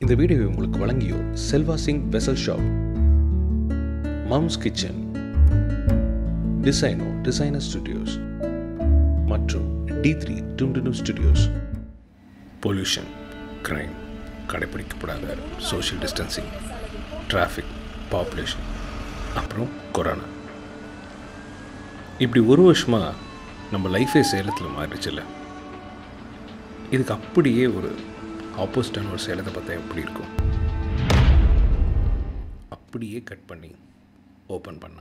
இந்த வீடியோவை உங்களுக்கு வழங்கியோர் Selva Singh vessel shop mum's kitchen டிசைனோ டிசைனர் ஸ்டுடியோஸ் மற்றும் டி த்ரீ டும்டுனு ஸ்டுடியோஸ் பொல்யூஷன் கிரைம் கடைப்பிடிக்கப்படாத சோஷியல் டிஸ்டன்சிங் டிராஃபிக் பாப்புலேஷன் அப்புறம் கொரோனா இப்படி ஒரு வருஷமாக நம்ம லைஃபே சேலத்தில் மாறிடுச்சுல்ல இதுக்கு அப்படியே ஒரு ஆப்போசிட்டான ஒரு சேலத்தை பார்த்தா எப்படி இருக்கும் அப்படியே கட் பண்ணி ஓப்பன் பண்ணா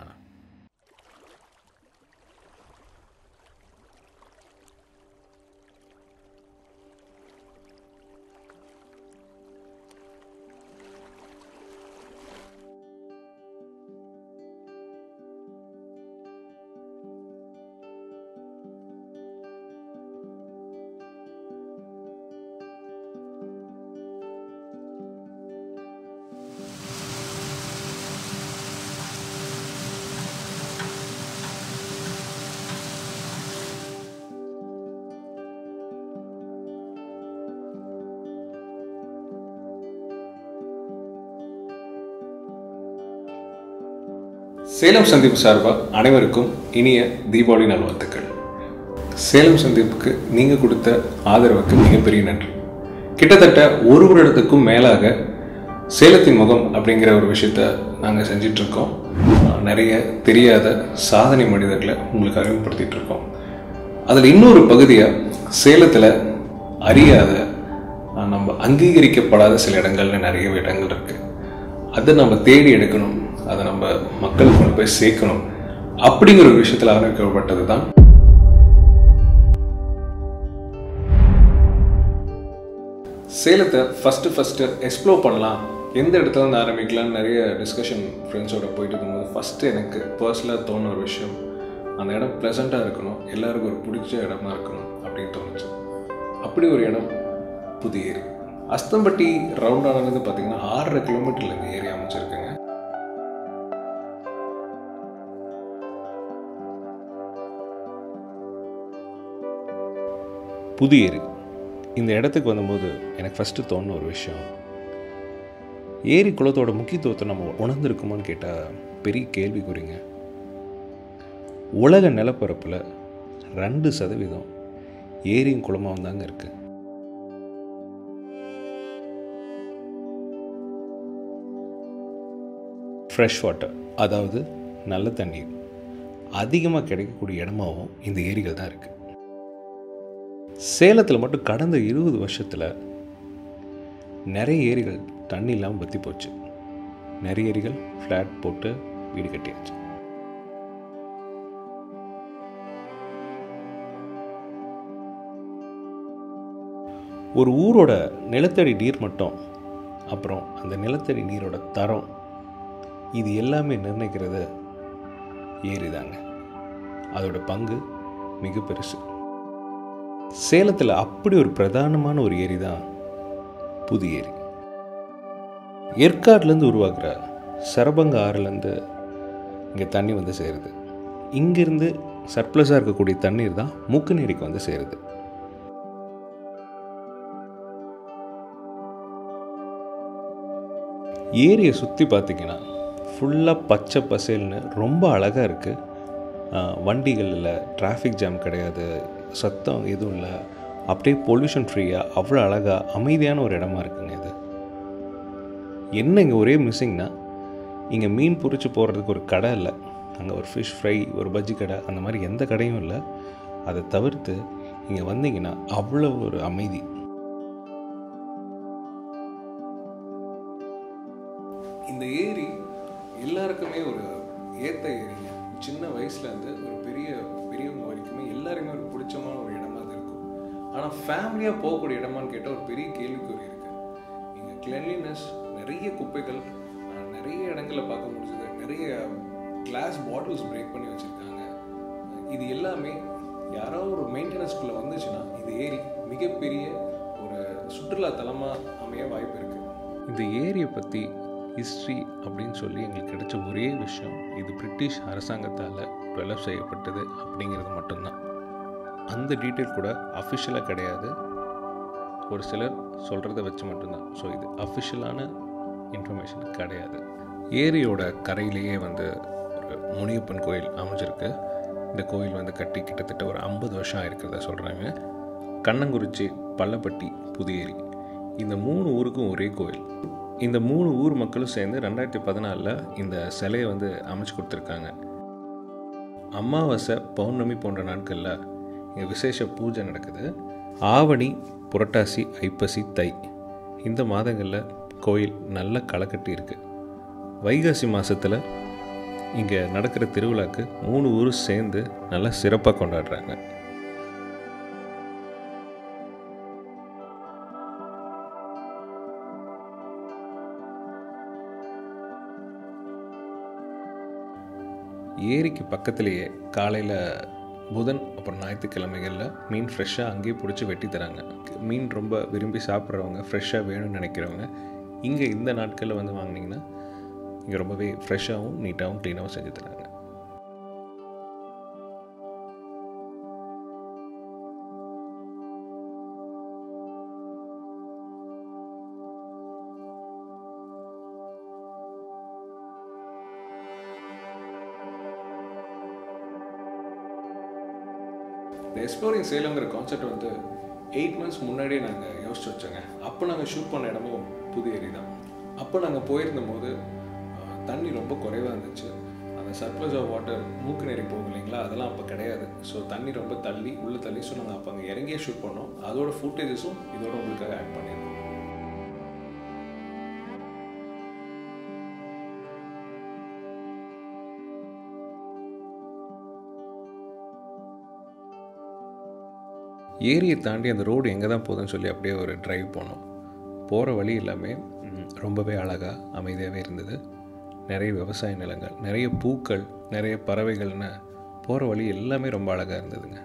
சேலம் சந்திப்பு சார்பாக அனைவருக்கும் இனிய தீபாவளி நல்வாழ்த்துக்கள் சேலம் சந்திப்புக்கு நீங்கள் கொடுத்த ஆதரவுக்கு மிகப்பெரிய நன்றி கிட்டத்தட்ட ஒரு வருடத்துக்கும் மேலாக சேலத்தின் முகம் அப்படிங்கிற ஒரு விஷயத்த நாங்கள் செஞ்சிட்ருக்கோம் நிறைய தெரியாத சாதனை மனிதர்களை உங்களுக்கு அறிமுகப்படுத்திட்டு இருக்கோம் அதில் இன்னொரு பகுதியாக சேலத்தில் அறியாத ஆஹ், நம்ம அங்கீகரிக்கப்படாத சில இடங்கள்ல நிறைய இடங்கள் இருக்குது அதை நம்ம தேடி எடுக்கணும் அதை நம்ம மக்களுக்கு கொண்டு போய் சேர்க்கணும் அப்படிங்கிற ஒரு விஷயத்தில் ஆரம்பிக்கப்பட்டது தான் சேலத்தை ஃபஸ்ட்டு ஃபஸ்ட்டு எக்ஸ்ப்ளோர் பண்ணலாம் எந்த இடத்துல இருந்து ஆரம்பிக்கலாம்னு நிறைய டிஸ்கஷன் ஃப்ரெண்ட்ஸோட போயிட்டு இருக்கும்போது ஃபஸ்ட்டு எனக்கு பர்சனலாக தோணுன ஒரு விஷயம் அந்த இடம் ப்ளசண்ட்டாக இருக்கணும் எல்லாருக்கும் ஒரு பிடிச்ச இடமா இருக்கணும் அப்படின்னு தோணுச்சு அப்படி ஒரு இடம் புதிய ஏரி அஸ்தம்பட்டி ரவுண்டானது பார்த்தீங்கன்னா ஆறரை கிலோமீட்டரில் இந்த ஏரியா அமைச்சிருக்குங்க புதிய ஏரி இந்த இடத்துக்கு வந்தபோது எனக்கு ஃபஸ்ட்டு தோணுன ஒரு விஷயம் ஏரி குளத்தோட முக்கியத்துவத்தை நம்ம உணர்ந்திருக்குமான்னு கேட்டால் பெரிய கேள்விக்குறிங்க உலக நிலப்பரப்பில் ரெண்டு சதவீதம் ஏரியும் குளமாகவும் தாங்க இருக்குது ஃப்ரெஷ் வாட்டர் அதாவது நல்ல தண்ணீர் அதிகமாக கிடைக்கக்கூடிய இடமாவும் இந்த ஏரிகள் தான் இருக்குது சேலத்தில் மட்டும் கடந்த இருபது வருஷத்தில் நிறைய ஏரிகள் தண்ணி இல்லாமல் வற்றி போச்சு நிறைய ஏரிகள் ஃப்ளாட் போட்டு வீடு கட்டியாச்சு ஒரு ஊரோட நிலத்தடி நீர் மட்டம் அப்புறம் அந்த நிலத்தடி நீரோட தரம் இது எல்லாமே நிர்ணயிக்கிறது ஏரி தாங்க அதோட பங்கு மிக பெருசு சேலத்தில் அப்படி ஒரு பிரதானமான ஒரு ஏரி தான் புது ஏரி ஏற்காடுலேருந்து உருவாக்குற சரபங்க ஆறுலேருந்து இங்கே தண்ணி வந்து சேருது இங்கேருந்து சர்ப்ளஸாக இருக்கக்கூடிய தண்ணீர் தான் மூக்குநேரிக்கு வந்து சேருது ஏரியை சுற்றி பார்த்தீங்கன்னா ஃபுல்லாக பச்சை பசேல்னு ரொம்ப அழகாக இருக்குது வண்டிகள் இல்லை டிராஃபிக் ஜாம் கிடையாது சத்தம் எதுவும் இல்லை அப்படியே பொல்யூஷன் ஃப்ரீயாக அவ்வளோ அழகாக அமைதியான ஒரு இடமா இருக்குங்க இது என்ன இங்கே ஒரே மிஸ்ஸிங்னா இங்கே மீன் பொரிச்சு போடுறதுக்கு ஒரு கடை இல்லை அங்கே ஒரு ஃபிஷ் ஃப்ரை ஒரு பஜ்ஜி கடை அந்த மாதிரி எந்த கடையும் இல்லை அதை தவிர்த்து இங்கே வந்தீங்கன்னா அவ்வளோ ஒரு அமைதி இந்த ஏரி எல்லாருக்குமே ஒரு ஏத்த ஏரிங்க சின்ன வயசுல இருந்து ஒரு பெரிய பெரியவங்க வரைக்குமே எல்லாருமே ஒரு பிடிச்சமான ஒரு இடமா அது இருக்கும் ஆனால் ஃபேமிலியாக போகக்கூடிய இடமான்னு கேட்டால் ஒரு பெரிய கேள்விக்குறி இருக்கு இங்கே கிளென்லினஸ் நிறைய குப்பைகள் அஹ், நிறைய இடங்களை பார்க்க முடிஞ்சது நிறைய கிளாஸ் பாட்டில்ஸ் பிரேக் பண்ணி வச்சுருக்காங்க இது எல்லாமே யாரோ ஒரு மெயின்டெனன்ஸ்குள்ளே வந்துச்சுன்னா இது ஏரி மிகப்பெரிய ஒரு சுற்றுலா தலமாக அமைய வாய்ப்பு இருக்குது இந்த ஏரியை பற்றி ஹிஸ்ட்ரி அப்படின்னு சொல்லி எங்களுக்கு கிடைச்ச ஒரே விஷயம் இது பிரிட்டிஷ் அரசாங்கத்தால் டெவலப் செய்யப்பட்டது அப்படிங்கிறது மட்டும்தான் அந்த டீட்டெயில் கூட அஃபிஷியலாக கிடையாது ஒரு சிலர் சொல்கிறத வச்சு மட்டும்தான் ஸோ இது அஃபிஷியலான இன்ஃபர்மேஷன் கிடையாது ஏரியோட கரையிலேயே வந்து ஒரு முனியப்பன் கோயில் அமைஞ்சிருக்கு இந்த கோயில் வந்து கட்டி கிட்டத்தட்ட ஒரு ஐம்பது வருஷம் ஆயிருக்கிறதா சொல்கிறாங்க கண்ணங்குறிச்சி பள்ளப்பட்டி புதியேரி இந்த மூணு ஊருக்கும் ஒரே கோயில் இந்த மூணு ஊர் மக்களும் சேர்ந்து ரெண்டாயிரத்தி பதினாலில் இந்த சிலையை வந்து அமைச்சு கொடுத்துருக்காங்க அமாவாசை பௌர்ணமி போன்ற நாட்களில் இங்கே விசேஷ பூஜை நடக்குது ஆவணி புரட்டாசி ஐப்பசி தை இந்த மாதங்களில் கோயில் நல்ல களை இருக்குது வைகாசி மாதத்தில் இங்கே நடக்கிற திருவிழாக்கு மூணு ஊர் சேர்ந்து நல்லா சிறப்பாக கொண்டாடுறாங்க ஏரிக்கு பக்கத்துலேயே காலையில் புதன் அப்புறம் ஞாயிற்றுக்கிழமைகளில் மீன் ஃப்ரெஷ்ஷாக அங்கேயே பிடிச்சி வெட்டி தராங்க மீன் ரொம்ப விரும்பி சாப்பிட்றவங்க ஃப்ரெஷ்ஷாக வேணும்னு நினைக்கிறவங்க இங்கே இந்த நாட்களில் வந்து வாங்கினீங்கன்னா இங்கே ரொம்பவே ஃப்ரெஷ்ஷாகவும் நீட்டாகவும் க்ளீனாகவும் செஞ்சு தராங்க இந்த எக்ஸ்ப்ளோரிங் சேலங்கிற கான்செப்ட் வந்து எயிட் மந்த்ஸ் முன்னாடியே நாங்கள் யோசிச்சு வச்சோங்க அப்போ நாங்கள் ஷூட் பண்ண இடமும் புது ஏரி தான் அப்போ நாங்கள் போயிருந்த போது ஆஹ், தண்ணி ரொம்ப குறைவாக இருந்துச்சு அந்த சர்ப்ளஸ் ஆஃப் வாட்டர் மூக்கு நெறி போகும் இல்லைங்களா அதெல்லாம் அப்போ கிடையாது ஸோ தண்ணி ரொம்ப தள்ளி உள்ளே தள்ளி ஸோ நாங்கள் அப்போ அங்கே இறங்கியே ஷூட் பண்ணோம் அதோட ஃபுட்டேஜஸும் இதோட உங்களுக்காக ஆட் பண்ணியிருக்கோம் ஏரியை தாண்டி அந்த ரோடு எங்கே தான் போகுதுன்னு சொல்லி அப்படியே ஒரு டிரைவ் போனோம் போகிற வழி எல்லாமே ம், ரொம்பவே அழகாக அமைதியாகவே இருந்தது நிறைய விவசாய நிலங்கள் நிறைய பூக்கள் நிறைய பறவைகள்னு போகிற வழி எல்லாமே ரொம்ப அழகாக இருந்ததுங்க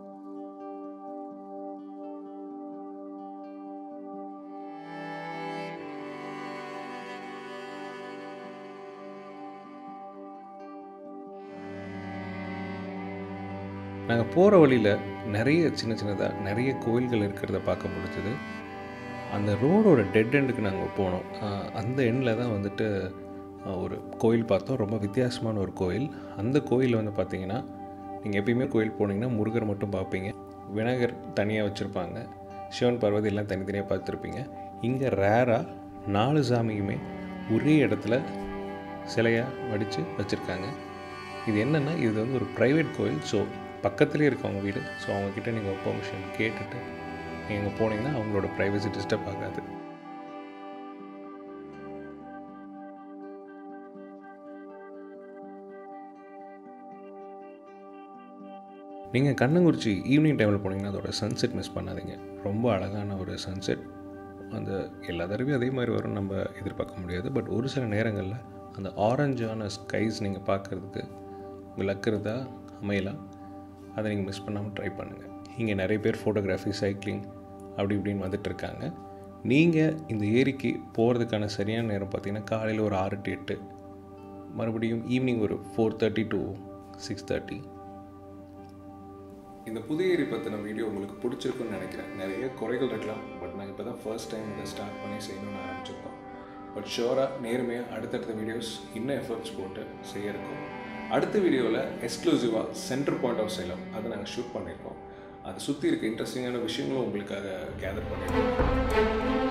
நாங்கள் போகிற வழியில் நிறைய சின்ன சின்னதாக நிறைய கோயில்கள் இருக்கிறத பார்க்க முடிஞ்சது அந்த ரோடோட டெட் எண்டுக்கு நாங்கள் போனோம் ஆஹ் அந்த எண்டில் தான் வந்துட்டு ஆஹ் ஒரு கோயில் பார்த்தோம் ரொம்ப வித்தியாசமான ஒரு கோயில் அந்த கோயில் வந்து பார்த்தீங்கன்னா நீங்கள் எப்பயுமே கோயில் போனீங்கன்னா முருகர் மட்டும் பார்ப்பீங்க விநாயகர் தனியாக வச்சுருப்பாங்க சிவன் பார்வதி எல்லாம் தனித்தனியாக பார்த்துருப்பீங்க இங்கே ரேராக நாலு சாமியுமே ஒரே இடத்துல சிலையாக வடித்து வச்சுருக்காங்க இது என்னென்னா இது வந்து ஒரு ப்ரைவேட் கோயில் ஸோ பக்கத்துலேயே இருக்கவங்க வீடு ஸோ அவங்கக்கிட்ட நீங்கள் பெர்மிஷன் கேட்டுட்டு நீங்கள் போனீங்கன்னா அவங்களோட ப்ரைவசி டிஸ்டர்ப் ஆகாது நீங்கள் கண்ணங்குறிச்சி ஈவினிங் டைமில் போனீங்கன்னா அதோட சன்செட் மிஸ் பண்ணாதீங்க ரொம்ப அழகான ஒரு சன்செட் அந்த எல்லா தடவையும் அதே மாதிரி வரும் நம்ம எதிர்பார்க்க முடியாது பட் ஒரு சில நேரங்களில் அந்த ஆரஞ்சான ஸ்கைஸ் நீங்கள் பார்க்குறதுக்கு விளக்குறதா அமையலாம் அதை நீங்கள் மிஸ் பண்ணாமல் ட்ரை பண்ணுங்கள் இங்கே நிறைய பேர் ஃபோட்டோகிராஃபி சைக்கிளிங் அப்படி இப்படின்னு வந்துட்டு இருக்காங்க நீங்கள் இந்த ஏரிக்கு போகிறதுக்கான சரியான நேரம் பார்த்தீங்கன்னா காலையில் ஒரு ஆறு டு எட்டு மறுபடியும் ஈவினிங் ஒரு four thirty to six thirty இந்த புதிய ஏரி பற்றின வீடியோ உங்களுக்கு பிடிச்சிருக்குன்னு நினைக்கிறேன் நிறைய குறைகள் இருக்கலாம் பட் நாங்கள் இப்போ தான் ஃபர்ஸ்ட் டைம் இதை ஸ்டார்ட் பண்ணி செய்யணும்னு ஆரம்பிச்சிருக்கோம் பட் ஷுவராக நேர்மையாக அடுத்தடுத்த வீடியோஸ் இன்னும் எஃபர்ட்ஸ் போட்டு செய்ய இருக்கோம் அடுத்த வீடியோவில் எக்ஸ்க்ளூசிவாக சென்டர் பாயிண்ட் ஆஃப் சேலம் அதை நாங்கள் ஷூட் பண்ணியிருக்கோம் அதை சுற்றி இருக்க இன்ட்ரெஸ்டிங்கான விஷயங்களும் உங்களுக்காக கேதர் பண்ணியிருக்கோம்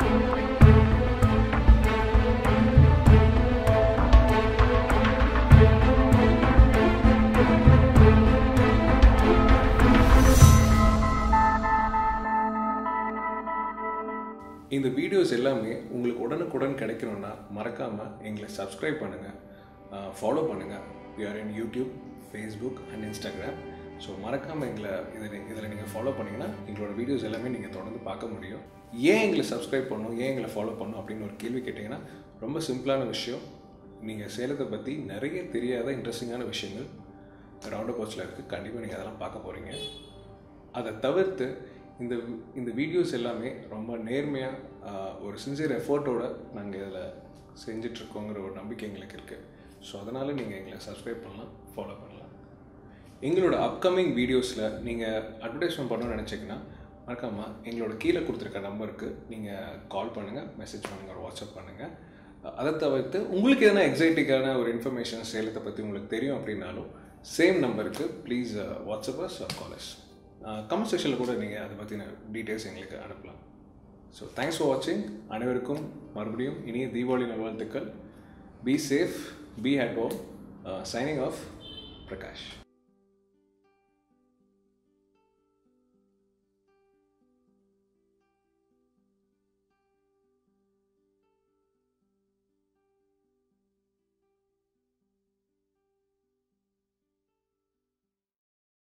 இந்த வீடியோஸ் எல்லாமே உங்களுக்கு உடனுக்குடன் கிடைக்கணும்னா மறக்காமல் எங்களை சப்ஸ்கிரைப் பண்ணுங்கள் ஃபாலோ பண்ணுங்கள் we are in YouTube Facebook and Instagram so மறக்காமல் எங்களை இதில் இதில் நீங்கள் ஃபாலோ பண்ணிங்கன்னா எங்களோட வீடியோஸ் எல்லாமே நீங்கள் தொடர்ந்து பார்க்க முடியும் ஏன் எங்களை சப்ஸ்கிரைப் பண்ணணும் ஏன் எங்களை ஃபாலோ பண்ணணும் அப்படின்னு ஒரு கேள்வி கேட்டிங்கன்னா ரொம்ப சிம்பிளான விஷயம் நீங்கள் சேலத்தை பற்றி நிறைய தெரியாத இன்ட்ரெஸ்டிங்கான விஷயங்கள் ரவுண்ட் அபவுட்ஸில் இருக்குது கண்டிப்பாக நீங்கள் அதெல்லாம் பார்க்க போகிறீங்க அதை தவிர்த்து இந்த இந்த வீடியோஸ் எல்லாமே ரொம்ப நேர்மையாக ஒரு சின்சியர் எஃபோர்ட்டோட நாங்கள் இதில் செஞ்சிட்ருக்கோங்கிற ஒரு நம்பிக்கை எங்களுக்கு இருக்குது ஸோ அதனால் நீங்கள் எங்களை சப்ஸ்கிரைப் பண்ணலாம் ஃபாலோ பண்ணலாம் எங்களோட அப்கமிங் வீடியோஸில் நீங்கள் அட்வர்டைஸ்மெண்ட் பண்ணணும்னு நினச்சிங்கன்னா மறக்காமல் எங்களோட கீழே கொடுத்துருக்க நம்பருக்கு நீங்கள் கால் பண்ணுங்கள் மெசேஜ் பண்ணுங்கள் வாட்ஸ்அப் பண்ணுங்கள் அதை தவிர்த்து உங்களுக்கு எதனா எக்ஸைட்டிக்கான ஒரு இன்ஃபர்மேஷன் சேலத்தை பற்றி உங்களுக்கு தெரியும் அப்படின்னாலும் சேம் நம்பருக்கு please WhatsApp us callers comment செக்ஷனில் கூட நீங்கள் அதை பற்றின டீட்டெயில்ஸ் எங்களுக்கு அனுப்பலாம் ஸோ தேங்க்ஸ் ஃபார் வாட்சிங் அனைவருக்கும் மறுபடியும் இனிய தீபாவளி நல்வாழ்த்துக்கள் be safe be at home signing off Prakash